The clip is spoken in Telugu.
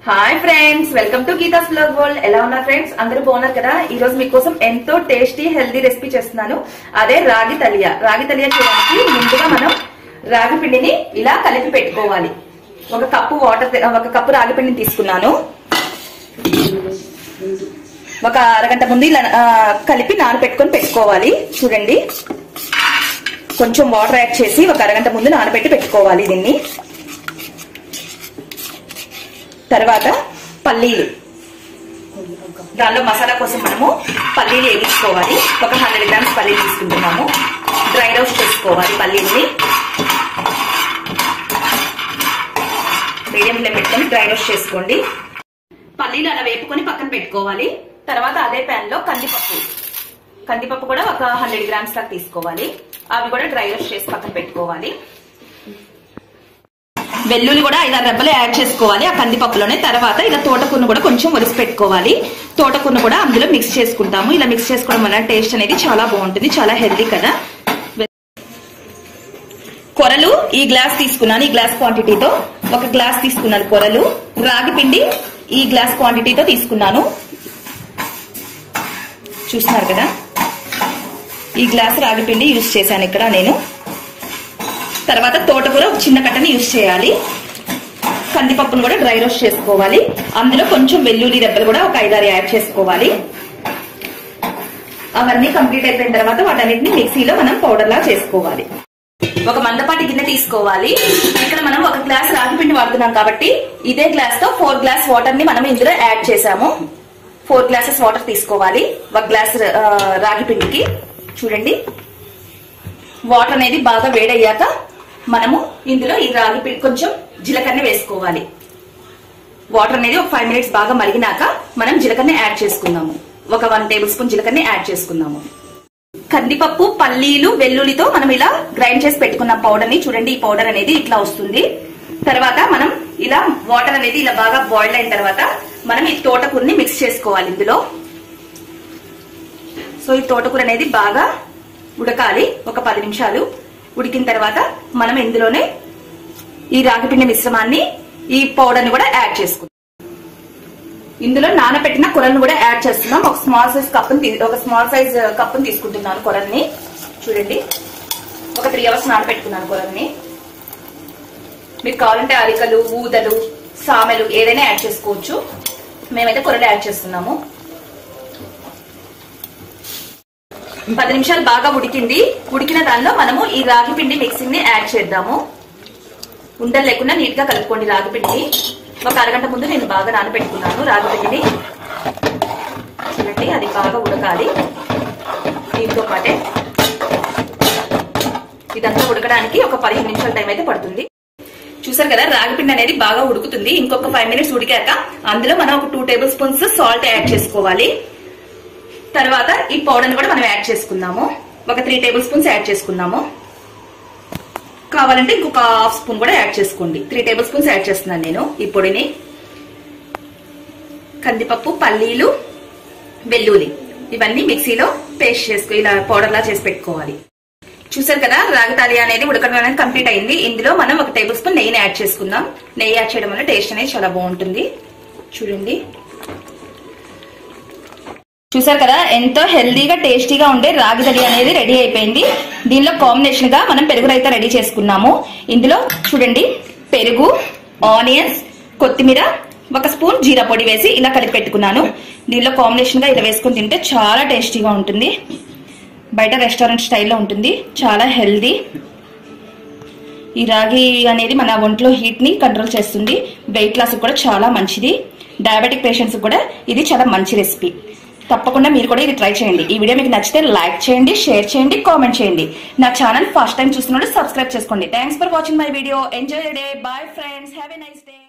hi friends welcome to Geetha's blog world ఎలా ఉన్నారు ఫ్రెండ్స్ అందరూ బాగున్నారు కదా ఈ రోజు మీకోసం ఎంతో టేస్టీ హెల్దీ రెసిపీ చేస్తున్నాను అదే రాగి తలియా రాగి తలియా చేయడానికి ముందుగా మనం రాగి పిండిని ఇలా కలిపి పెట్టుకోవాలి ఒక కప్పు వాటర్ ఒక కప్పు రాగి పిండిని తీసుకున్నాను ఒక అరగంట ముందు ఇలా ఆ, కలిపి నానబెట్టుకొని పెట్టుకోవాలి చూడండి కొంచెం వాటర్ యాడ్ చేసి ఒక అరగంట ముందు నానబెట్టి పెట్టుకోవాలి దీన్ని తర్వాత పల్లీలు దానిలో మసాలా కోసం మనము పల్లీలు వేయించుకోవాలి ఒక హండ్రెడ్ గ్రామ్స్ పల్లీలు తీసుకుంటున్నాము డ్రై రోస్ట్ చేసుకోవాలి పల్లీలని మీడియం ఫ్లేమ్ పెట్టుకొని డ్రై రోస్ట్ చేసుకోండి పల్లీలు అలా వేపుకొని పక్కన పెట్టుకోవాలి తర్వాత అదే ప్యాన్ లో కందిపప్పు కందిపప్పు కూడా ఒక హండ్రెడ్ గ్రామ్స్ దాకా తీసుకోవాలి అవి కూడా డ్రై రోస్ట్ చేసి పక్కన పెట్టుకోవాలి వెల్లుల్లి కూడా ఐదారు రెబ్బలు యాడ్ చేసుకోవాలి ఆ కందిపప్పులోనే తర్వాత ఇలా తోటకూరను కూడా కొంచెం ఒలిసి పెట్టుకోవాలి తోటకూరను కూడా అందులో మిక్స్ చేసుకుంటాము ఇలా మిక్స్ చేసుకోవడం వల్ల టేస్ట్ అనేది చాలా బాగుంటుంది చాలా హెల్దీ కదా కొరలు ఈ గ్లాస్ తీసుకున్నాను ఈ గ్లాస్ క్వాంటిటీతో ఒక గ్లాస్ తీసుకున్నాను కొరలు రాగి పిండి ఈ గ్లాస్ క్వాంటిటీతో తీసుకున్నాను చూస్తున్నారు కదా ఈ గ్లాస్ రాగి పిండి యూజ్ చేశాను ఇక్కడ నేను తర్వాత తోటకూర ఒక చిన్న కట్టని యూజ్ చేయాలి కందిపప్పును కూడా డ్రై రోస్ట్ చేసుకోవాలి అందులో కొంచెం వెల్లుల్లి రెబ్బలు కూడా ఒక ఐదారు యాడ్ చేసుకోవాలి అవన్నీ కంప్లీట్ అయిపోయిన తర్వాత వాటన్నిటిని మిక్సీలో మనం పౌడర్ లా చేసుకోవాలి ఒక మందపాటి గిన్నె తీసుకోవాలి ఇక్కడ మనం ఒక గ్లాస్ రాగి పిండి వాడుతున్నాం కాబట్టి ఇదే గ్లాస్ తో ఫోర్ గ్లాస్ వాటర్ ని మనం ఇందులో యాడ్ చేసాము ఫోర్ గ్లాసెస్ వాటర్ తీసుకోవాలి ఒక గ్లాస్ ఆ, రాగి పిండికి చూడండి వాటర్ అనేది బాగా వేడయ్యాక మనము ఇందులో ఈ రాగి పిండి కొంచెం జీలకర్ర వేసుకోవాలి వాటర్ అనేది ఒక ఫైవ్ మినిట్స్ బాగా మరిగినాక మనం జీలకర్ర యాడ్ చేసుకుందాము ఒక వన్ టేబుల్ స్పూన్ జీలకర్ర యాడ్ చేసుకుందాము కందిపప్పు పల్లీలు వెల్లుల్లితో మనం ఇలా గ్రైండ్ చేసి పెట్టుకున్న పౌడర్ ని చూడండి ఈ పౌడర్ అనేది ఇట్లా వస్తుంది తర్వాత మనం ఇలా వాటర్ అనేది ఇలా బాగా బాయిల్ అయిన తర్వాత మనం ఈ తోటకూరని మిక్స్ చేసుకోవాలి ఇందులో సో ఈ తోటకూర అనేది బాగా ఉడకాలి ఒక పది నిమిషాలు ఉడికిన తర్వాత మనం ఇందులోనే ఈ రాగిపిండి మిశ్రమాన్ని ఈ పౌడర్ ని కూడా యాడ్ చేసుకుందాం ఇందులో నానబెట్టిన కూరలను కూడా యాడ్ చేస్తున్నాం ఒక స్మాల్ సైజ్ కప్పుని ఒక స్మాల్ సైజ్ కప్పుని తీసుకుంటున్నాను కూరల్ని చూడండి ఒక త్రీ అవర్స్ నానబెట్టుకున్నాను కూరల్ని మీకు కావాలంటే అరికలు ఊదలు సామెలు ఏదైనా యాడ్ చేసుకోవచ్చు మేమైతే కూరలు యాడ్ చేస్తున్నాము పది నిమిషాలు బాగా ఉడికింది ఉడికిన దానిలో మనము ఈ రాగి పిండి మిక్సింగ్ ని యాడ్ చేద్దాము ఉండలు లేకుండా నీట్ గా కలుపుకోండి రాగి పిండిని ఒక అరగంట ముందు నేను బాగా నానబెట్టుకున్నాను రాగి పిండిని చూడండి అది బాగా ఉడకాలి దీంతో పాటే ఇదంతా ఉడకడానికి ఒక పదిహేను నిమిషాల టైం అయితే పడుతుంది చూసారు కదా రాగి పిండి అనేది బాగా ఉడుకుతుంది ఇంకొక ఫైవ్ మినిట్స్ ఉడికాక అందులో మనం ఒక two tablespoons salt add చేసుకోవాలి తర్వాత ఈ పౌడర్ కూడా మనం యాడ్ చేసుకుందాము ఒక త్రీ టేబుల్ స్పూన్స్ యాడ్ చేసుకుందాము కావాలంటే ఇంకొక హాఫ్ స్పూన్ కూడా యాడ్ చేసుకోండి త్రీ టేబుల్ స్పూన్స్ యాడ్ చేస్తున్నాను నేను ఈ పొడిని కందిపప్పు పల్లీలు వెల్లుల్లి ఇవన్నీ మిక్సీలో పేస్ట్ చేసుకో ఇలా పౌడర్ లా చేసి పెట్టుకోవాలి చూసారు కదా రాగి తాలియా అనేది ఉడకడం అనేది కంప్లీట్ అయింది ఇందులో మనం ఒక టేబుల్ స్పూన్ నెయ్యిని యాడ్ చేసుకుందాం నెయ్యి యాడ్ చేయడం వల్ల టేస్ట్ అనేది చాలా బాగుంటుంది చూడండి చూసారు కదా ఎంతో హెల్దీగా టేస్టీగా ఉండే రాగి దలి అనేది రెడీ అయిపోయింది దీనిలో కాంబినేషన్ గా మనం పెరుగు రైతా రెడీ చేసుకున్నాము ఇందులో చూడండి పెరుగు ఆనియన్స్ కొత్తిమీర ఒక స్పూన్ జీరా పొడి వేసి ఇలా కలిపి పెట్టుకున్నాను దీనిలో కాంబినేషన్ గా ఇలా వేసుకొని తింటే చాలా టేస్టీగా ఉంటుంది బయట రెస్టారెంట్ స్టైల్లో ఉంటుంది చాలా హెల్దీ ఈ రాగి అనేది మన ఒంట్లో హీట్ ని కంట్రోల్ చేస్తుంది వెయిట్ లాస్ కూడా చాలా మంచిది డయాబెటిక్ పేషెంట్స్ కూడా ఇది చాలా మంచి రెసిపీ తప్పకుండా మీరు కూడా ఇది ట్రై చేయండి ఈ వీడియో మీకు నచ్చితే లైక్ చేయండి షేర్ చేయండి కామెంట్ చేయండి నా ఛానల్ ఫస్ట్ టైం చూస్తున్నప్పుడు సబ్స్క్రైబ్ చేసుకోండి thanks for watching my video enjoy day bye friends have a nice day